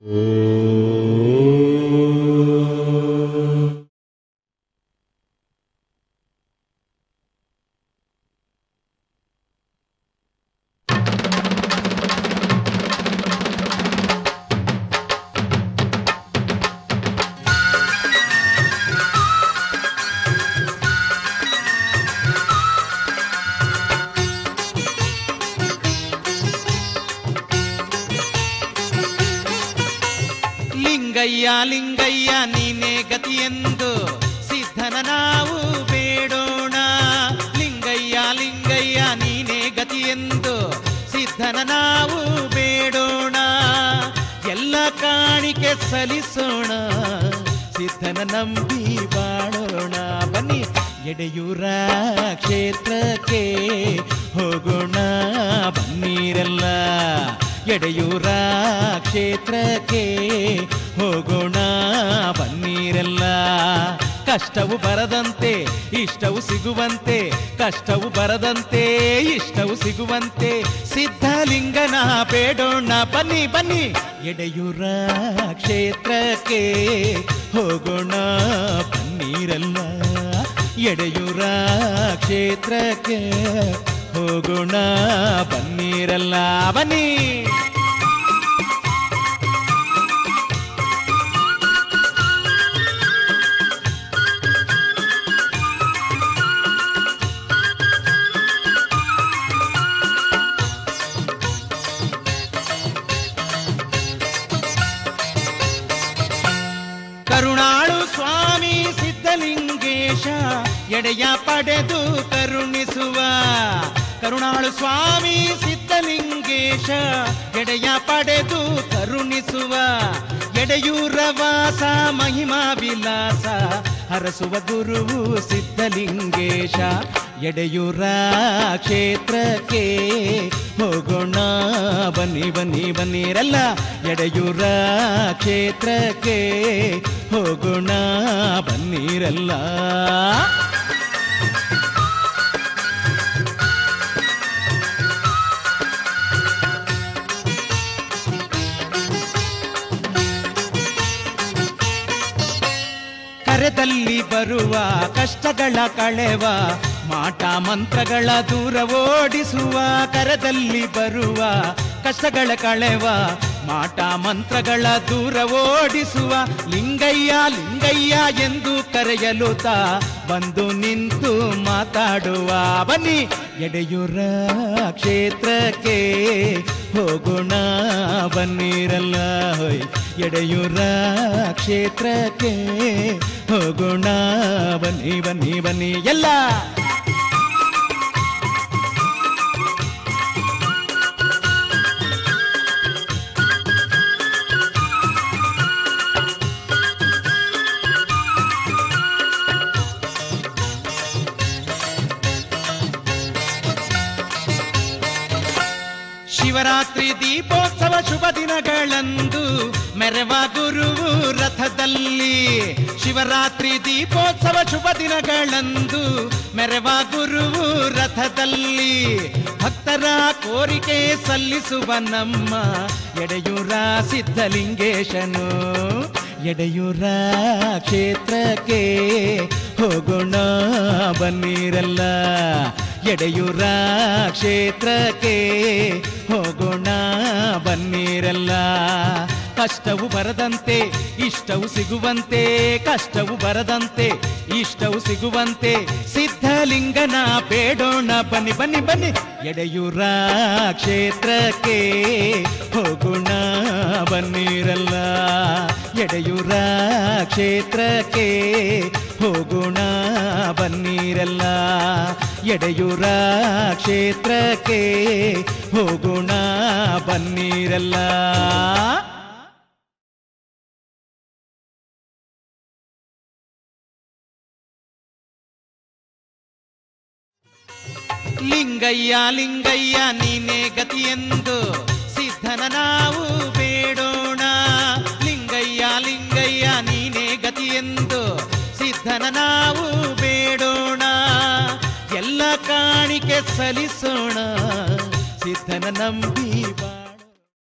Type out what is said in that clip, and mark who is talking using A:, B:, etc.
A: ಲಿಂಗಯ್ಯ ಲಿಂಗಯ್ಯ ನೀನೇ ಗತಿಯೆಂದು ಸಿದ್ಧನ ನಾವು ಬೇಡೋಣ ಲಿಂಗಯ್ಯ ಲಿಂಗಯ್ಯ ನೀನೇ ಗತಿಯೆಂದು ಸಿದ್ಧನ ನಾವು ಬೇಡೋಣ ಎಲ್ಲ ಕಾಣಿಕೆ ಸಲ್ಲಿಸೋಣ ಸಿದ್ಧನ ನಂಬಿ ಬಾಳೋಣ ಬನ್ನಿ ಎಡೆಯೂರ ಕ್ಷೇತ್ರಕ್ಕೆ ಹೋಗೋಣ ಬನ್ನೀರೆಲ್ಲ ಎಡೆಯೂರ ಕ್ಷೇತ್ರಕ್ಕೆ ಹೋಗೋಣ ಬನ್ನೀರೆಲ್ಲ ಕಷ್ಟವು ಬರದಂತೆ ಇಷ್ಟವು ಸಿಗುವಂತೆ ಕಷ್ಟವು ಬರದಂತೆ ಇಷ್ಟವು ಸಿಗುವಂತೆ ಸಿದ್ಧಲಿಂಗನ ಬೇಡೋಣ ಬನ್ನಿ ಬನ್ನಿ ಎಡೆಯೂರ ಕ್ಷೇತ್ರಕ್ಕೆ ಹೋಗೋಣ ಬನ್ನೀರಲ್ಲ ಎಡೆಯೂರ ಕ್ಷೇತ್ರಕ್ಕೆ ಹೋಗೋಣ ಬನ್ನೀರಲ್ಲ ಬನ್ನಿ ಕರುಣಾಳು ಸ್ವಾಮಿ ಸಿದ್ಧಲಿಂಗೇಶ ಎಡೆಯ ಪಡೆದು ಕರುಣಿಸುವ ಕರುಣಾಳು ಸ್ವಾಮಿ ಸಿದ್ಧಲಿಂಗೇಶ ಎಡೆಯ ಪಡೆದು ಕರುಣಿಸುವ ಎಡೆಯೂರ ವಾಸ ಮಹಿಮಾ ವಿಲಾಸ ಹರಸುವ ಗುರುವು ಸಿದ್ಧಲಿಂಗೇಶ ಎಡೆಯೂರ ಕ್ಷೇತ್ರಕ್ಕೆ ಹೋಗೋಣ ಬನ್ನಿ ಬನ್ನಿ ಬನ್ನಿರಲ್ಲ ಎಡೆಯೂರ ಕ್ಷೇತ್ರಕ್ಕೆ ಹೋಗೋಣ ಬನ್ನಿರಲ್ಲ ಕರೆದಲ್ಲಿ ಬರುವ ಕಷ್ಟಗಳ ಕಳೆವ ಮಾಟ ಮಂತ್ರಗಳ ದೂರ ಓಡಿಸುವ ಕರೆದಲ್ಲಿ ಬರುವ ಕಷ್ಟಗಳ ಕಳೆವ ಮಾಟ ಮಂತ್ರಗಳ ದೂರ ಓಡಿಸುವ ಲಿಂಗಯ್ಯ ಲಿಂಗಯ್ಯ ಎಂದು ಕರೆಯಲು ತಾ ಬಂದು ನಿಂತು ಮಾತಾಡುವ ಬನ್ನಿ ಎಡೆಯೂರ ಕ್ಷೇತ್ರಕ್ಕೆ ಹೋಗೋಣ ಬನ್ನಿರಲ್ಲ ಹೊಯ್ ಎಡೆಯೂರ ಕ್ಷೇತ್ರಕ್ಕೆ ಹೋಗೋಣ ಬನ್ನಿ ಬನ್ನಿ ಬನ್ನಿ ಎಲ್ಲ ಶಿವರಾತ್ರಿ ದೀಪೋತ್ಸವ ಶುಭ ದಿನಗಳಂದು ಮೆರವ ಗುರುವು ರಥದಲ್ಲಿ ಶಿವರಾತ್ರಿ ದೀಪೋತ್ಸವ ಶುಭ ದಿನಗಳಂದು ಮೆರವ ಗುರುವು ರಥದಲ್ಲಿ ಭಕ್ತರ ಕೋರಿಕೆ ಸಲ್ಲಿಸುವ ನಮ್ಮ ಎಡೆಯೂರ ಸಿದ್ಧಲಿಂಗೇಶನು ಎಡೆಯೂರ ಕ್ಷೇತ್ರಕ್ಕೆ ಹೋಗೋಣ ಬನ್ನಿರಲ್ಲ ಎಡೆಯೂರ ಕ್ಷೇತ್ರಕ್ಕೆ ಹೋಗೋಣ ಬನ್ನಿರಲ್ಲ ಕಷ್ಟವು ಬರದಂತೆ ಇಷ್ಟವು ಸಿಗುವಂತೆ ಕಷ್ಟವು ಬರದಂತೆ ಇಷ್ಟವು ಸಿಗುವಂತೆ ಸಿದ್ಧಲಿಂಗನ ಬೇಡೋಣ ಬನ್ನಿ ಬನ್ನಿ ಬನ್ನಿ ಎಡೆಯೂರ ಕ್ಷೇತ್ರಕ್ಕೆ ಹೋಗೋಣ ಬನ್ನಿರಲ್ಲ ಎಡೆಯೂರ ಕ್ಷೇತ್ರಕ್ಕೆ ಹೋಗೋಣ ಬನ್ನಿರಲ್ಲ ಎಡೆಯೂರ ಕ್ಷೇತ್ರಕ್ಕೆ ಹೋಗೋಣ ಬನ್ನಿರಲ್ಲ ಲಿಂಗಯ್ಯ ಲಿಂಗಯ್ಯ ನೀನೇ ಗತಿಯೆಂದು ಸಿದ್ಧನ ನಾವು ಬೇಡೋಣ ಲಿಂಗಯ್ಯ ಲಿಂಗಯ್ಯ ನೀನೇ ಗತಿಯೆಂದು ಸಿದ್ಧನ ನಾವು ಬೇಡೋಣ ಎಲ್ಲ ಕಾಣಿಕೆ ಸಲ್ಲಿಸೋಣ ಸಿದ್ಧನ ನಂಬಿ ಬಾ